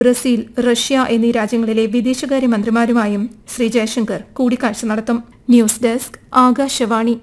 Brazil Russia എന്നീ രാജ്യങ്ങളിലെ വിദേശകാര്യമന്ത്രിമാരുമായും ശ്രീ ജയശങ്കർ കൂടിക്കാഴ്ച നടത്തും ന്യൂസ് ഡെസ്ക് ആകാശവാണി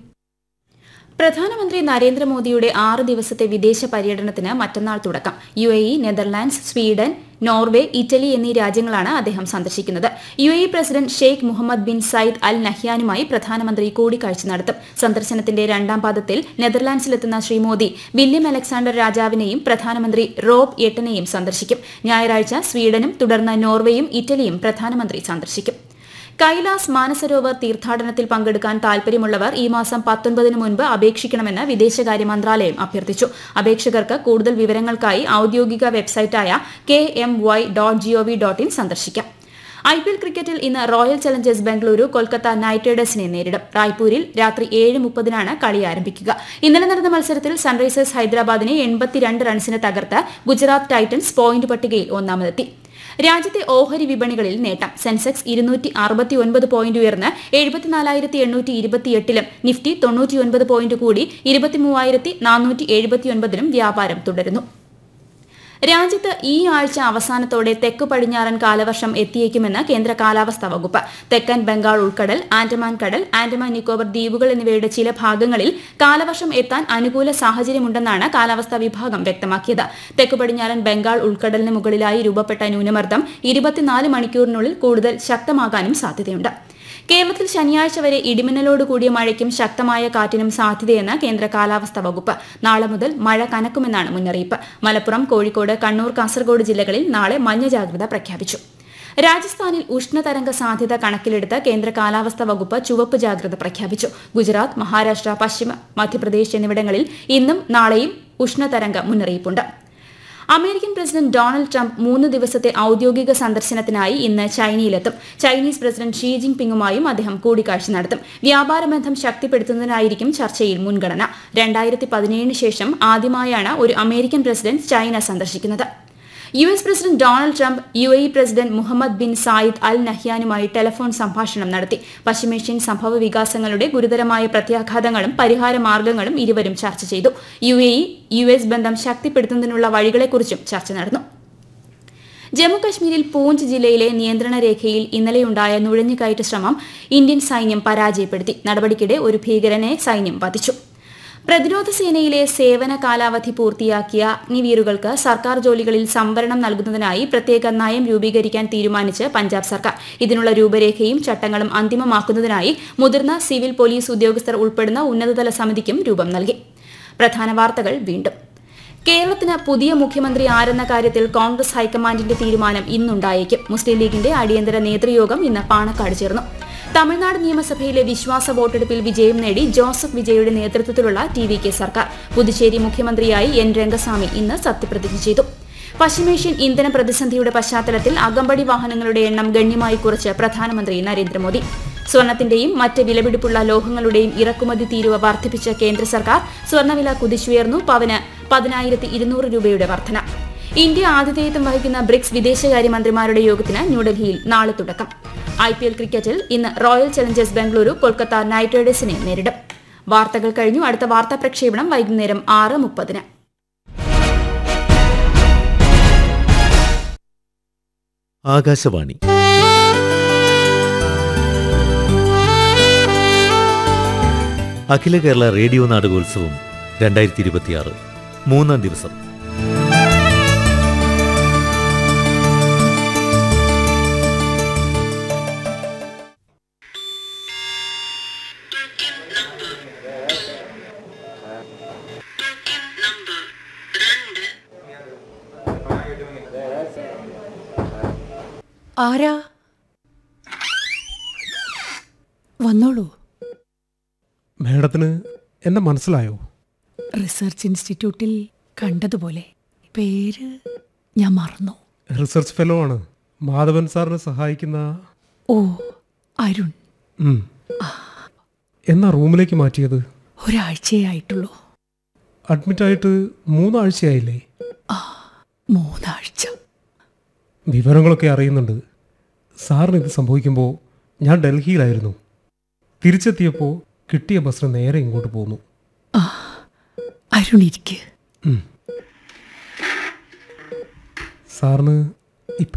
പ്രധാനമന്ത്രി നരേന്ദ്രമോദിയുടെ ആറ് ദിവസത്തെ വിദേശ പര്യടനത്തിന് മറ്റന്നാൾ തുടക്കം U A E Netherlands Sweden Norway Italy എന്നീ രാജ്യങ്ങളാണ് അദ്ദേഹം സന്ദർശിക്കുന്നത് U A E president Sheikh Mohammed bin Zayed Al നഹ്യാനുമായി പ്രധാനമന്ത്രി കൂടിക്കാഴ്ച നടത്തും സന്ദർശനത്തിന്റെ രണ്ടാം പാദത്തിൽ നെതർലാൻഡ്സിലെത്തുന്ന ശ്രീ മോദി വില്യം അലക്സാണ്ടർ രാജാവിനെയും പ്രധാനമന്ത്രി റോബ് എട്ടനെയും സന്ദർശിക്കും ഞായറാഴ്ച സ്വീഡനും തുടർന്ന് നോർവേയും ഇറ്റലിയും പ്രധാനമന്ത്രി സന്ദർശിക്കും കൈലാസ് മാനസരോവർ തീർത്ഥാടനത്തിൽ പങ്കെടുക്കാൻ താൽപര്യമുള്ളവർ ഈ മാസം പത്തൊൻപതിന് മുൻപ് അപേക്ഷിക്കണമെന്ന് വിദേശകാര്യ മന്ത്രാലയം അഭ്യർത്ഥിച്ചു അപേക്ഷകർക്ക് കൂടുതൽ വിവരങ്ങൾക്കായി ഔദ്യോഗിക വെബ്സൈറ്റായ K M Y dot GOV dot in സന്ദർശിക്കാം ഐ പി എൽ ക്രിക്കറ്റിൽ ഇന്ന് Royal Challengers Bengaluru Kolkata Knight റൈഡേഴ്സിനെ നേരിടും റായ്പൂരിൽ രാത്രി ഏഴ് മുപ്പതിനാണ് കളി ആരംഭിക്കുക ഇന്നലെ നടന്ന മത്സരത്തിൽ സൺറൈസേഴ്സ് ഹൈദരാബാദിനെ എൺപത്തിരണ്ട് റൺസിന് തകർത്ത് ഗുജറാത്ത് ടൈറ്റൻസ് പോയിന്റ് പട്ടികയിൽ ഒന്നാമതെത്തി രാജ്യത്തെ ഓഹരി വിപണികളിൽ നേട്ടം സെൻസെക്സ് ഇരുന്നൂറ്റി അറുപത്തി ഒൻപത് പോയിന്റ് ഉയർന്ന് എഴുപത്തിനാലായിരത്തി എണ്ണൂറ്റി ഇരുപത്തിയെട്ടിലും നിഫ്റ്റി തൊണ്ണൂറ്റിയൊൻപത് പോയിന്റ് കൂടി ഇരുപത്തിമൂവായിരത്തി നാനൂറ്റി എഴുപത്തിയൊൻപതിലും വ്യാപാരം തുടരുന്നു രാജ്യത്ത് ഈ ആഴ്ച അവസാനത്തോടെ തെക്ക് പടിഞ്ഞാറൻ കാലവർഷം എത്തിയേക്കുമെന്ന് കേന്ദ്ര കാലാവസ്ഥാ വകുപ്പ് തെക്കൻ ബംഗാൾ ഉൾക്കടൽ ആൻഡമാൻ കടൽ ആൻഡമാൻ നിക്കോബർ ദ്വീപുകൾ എന്നിവയുടെ ചില ഭാഗങ്ങളിൽ കാലവർഷം എത്താൻ അനുകൂല സാഹചര്യമുണ്ടെന്നാണ് കാലാവസ്ഥാ വിഭാഗം വ്യക്തമാക്കിയത് തെക്ക് പടിഞ്ഞാറൻ ബംഗാൾ ഉൾക്കടലിന് മുകളിലായി രൂപപ്പെട്ട ന്യൂനമർദ്ദം ഇരുപത്തിനാല് മണിക്കൂറിനുള്ളിൽ കൂടുതൽ ശക്തമാകാനും സാധ്യതയുണ്ട് കേരളത്തിൽ ശനിയാഴ്ച വരെ ഇടിമിന്നലോട് കൂടിയ മഴയ്ക്കും ശക്തമായ കാറ്റിനും സാധ്യതയെന്ന് കേന്ദ്ര കാലാവസ്ഥാ വകുപ്പ് നാളെ മുതൽ മഴ കനക്കുമെന്നാണ് മുന്നറിയിപ്പ് മലപ്പുറം കോഴിക്കോട് കണ്ണൂർ കാസർഗോഡ് ജില്ലകളിൽ നാളെ മഞ്ഞ ജാഗ്രത പ്രഖ്യാപിച്ചു രാജസ്ഥാനിൽ ഉഷ്ണതരംഗ സാധ്യത കണക്കിലെടുത്ത് കേന്ദ്ര കാലാവസ്ഥാ വകുപ്പ് ചുവപ്പ് ജാഗ്രത പ്രഖ്യാപിച്ചു ഗുജറാത്ത് മഹാരാഷ്ട്ര പശ്ചിമ മധ്യപ്രദേശ് എന്നിവിടങ്ങളിൽ ഇന്നും നാളെയും ഉഷ്ണതരംഗ മുന്നറിയിപ്പുണ്ട് അമേരിക്കൻ പ്രസിഡന്റ് ഡൊണാൾഡ് ട്രംപ് മൂന്ന് ദിവസത്തെ ഔദ്യോഗിക സന്ദർശനത്തിനായി ഇന്ന് ചൈനയിലെത്തും ചൈനീസ് പ്രസിഡന്റ് ഷീ ജിങ് പിങ്ങുമായും അദ്ദേഹം കൂടിക്കാഴ്ച നടത്തും വ്യാപാര ബന്ധം ശക്തിപ്പെടുത്തുന്നതിനായിരിക്കും ചർച്ചയിൽ മുൻഗണന രണ്ടായിരത്തി പതിനേഴിന് ശേഷം ആദ്യമായാണ് ഒരു അമേരിക്കൻ പ്രസിഡന്റ് ചൈന സന്ദർശിക്കുന്നത് U S president Donald Trump U A president Mohammed bin Zayed Al നഹ്യാനുമായി ടെലിഫോൺ സംഭാഷണം നടത്തി പശ്ചിമേഷ്യൻ സംഭവ വികാസങ്ങളുടെ ഗുരുതരമായ പ്രത്യാഘാതങ്ങളും പരിഹാര മാർഗങ്ങളും ഇരുവരും ചർച്ച ചെയ്തു യു എ യു എസ് ബന്ധം ശക്തിപ്പെടുത്തുന്നതിനുള്ള വഴികളെക്കുറിച്ചും ചർച്ച നടന്നു ജമ്മുകശ്മീരിൽ പൂഞ്ച് ജില്ലയിലെ നിയന്ത്രണ രേഖയിൽ ഇന്നലെയുണ്ടായ നുഴഞ്ഞുകയറ്റ ശ്രമം ഇന്ത്യൻ സൈന്യം പരാജയപ്പെടുത്തി നടപടിക്കിടെ ഒരു ഭീകരനെ സൈന്യം വധിച്ചു പ്രതിരോധ സേനയിലെ സേവന കാലാവധി പൂർത്തിയാക്കിയ അഗ്നിവീറുകൾക്ക് സർക്കാർ ജോലികളിൽ സംവരണം നൽകുന്നതിനായി പ്രത്യേക നയം രൂപീകരിക്കാൻ തീരുമാനിച്ച് പഞ്ചാബ് സർക്കാർ ഇതിനുള്ള രൂപരേഖയും ചട്ടങ്ങളും അന്തിമമാക്കുന്നതിനായി മുതിർന്ന സിവിൽ പോലീസ് ഉദ്യോഗസ്ഥർ ഉൾപ്പെടുന്ന ഉന്നതതല സമിതിക്കും രൂപം നൽകി പ്രധാന വാർത്തകൾ വീണ്ടും കേരളത്തിന് പുതിയ മുഖ്യമന്ത്രി ആരെന്ന കാര്യത്തിൽ കോൺഗ്രസ് ഹൈക്കമാൻഡിന്റെ തീരുമാനം ഇന്നുണ്ടായേക്കും മുസ്ലിം ലീഗിന്റെ അടിയന്തര നേതൃയോഗം ഇന്ന് പാണക്കാട് ചേർന്നു തമിഴ്നാട് നിയമസഭയിലെ വിശ്വാസ വോട്ടെടുപ്പിൽ വിജയം നേടി ജോസഫ് വിജയുടെ നേതൃത്വത്തിലുള്ള ടി വി കെ സർക്കാർ പുതുച്ചേരി മുഖ്യമന്ത്രിയായി എൻ രംഗസ്വാമി ഇന്ന് സത്യപ്രതിജ്ഞ ചെയ്തു പശ്ചിമേഷ്യൻ ഇന്ധന പ്രതിസന്ധിയുടെ പശ്ചാത്തലത്തിൽ അകമ്പടി വാഹനങ്ങളുടെ എണ്ണം ഗണ്യമായി കുറച്ച് പ്രധാനമന്ത്രി നരേന്ദ്രമോദി സ്വർണത്തിന്റെയും മറ്റ് വിലപിടിപ്പുള്ള ലോഹങ്ങളുടെയും ഇറക്കുമതി തീരുവ വർദ്ധിപ്പിച്ച കേന്ദ്ര സർക്കാർ സ്വർണ്ണവില കുതിച്ചുയർന്നു പവന് പതിനായിരത്തി ഇരുന്നൂറ് രൂപയുടെ വർധന ഇന്ത്യ ആതിഥേയത്വം വഹിക്കുന്ന ബ്രിക്സ് വിദേശകാര്യമന്ത്രിമാരുടെ യോഗത്തിന് ന്യൂഡൽഹിയിൽ നാളെ തുടക്കം ഐ പി എൽ ക്രിക്കറ്റിൽ ഇന്ന് Royal Challengers Bengaluru Kolkata Knight റൈഡേഴ്സിനെ നേരിടും വാർത്തകൾ കഴിഞ്ഞു അടുത്ത വാർത്താ പ്രക്ഷേപണം വൈകുന്നേരം ആറ് മുപ്പതിന് ആകാശവാണി അഖില കേരള റേഡിയോ നാടകോത്സവം രണ്ടായിരത്തി ഇരുപത്തിയാറ് മൂന്നാം ദിവസം ആരാ വന്നോളൂ മേഡത്തിന് എന്നെ മനസ്സിലായോ റിസർച്ച് ഇൻസ്റ്റിറ്റ്യൂട്ടിൽ കണ്ടതുപോലെ പേര് ഞാൻ മറന്നു റിസർച്ച് ഫെലോ ആണ് മാധവൻ സാറിനെ സഹായിക്കുന്ന ഓ അരുൺ ഉം. എന്നാ റൂമിലേക്ക് മാറ്റിയത് ഒരാഴ്ചയേ ആയിട്ടുള്ളൂ അഡ്മിറ്റായിട്ട് മൂന്നാഴ്ചയായില്ലേ മൂന്നാഴ്ച വിവരങ്ങളൊക്കെ അറിയുന്നുണ്ട് സാറിന് ഇത് സംഭവിക്കുമ്പോൾ ഞാൻ ഡൽഹിയിലായിരുന്നു തിരിച്ചെത്തിയപ്പോൾ കിട്ടിയ ബസ്സിന് നേരെ ഇങ്ങോട്ട് പോന്നു അരുൺ ഇരിക്ക് സാറിന് ഇപ്പൊ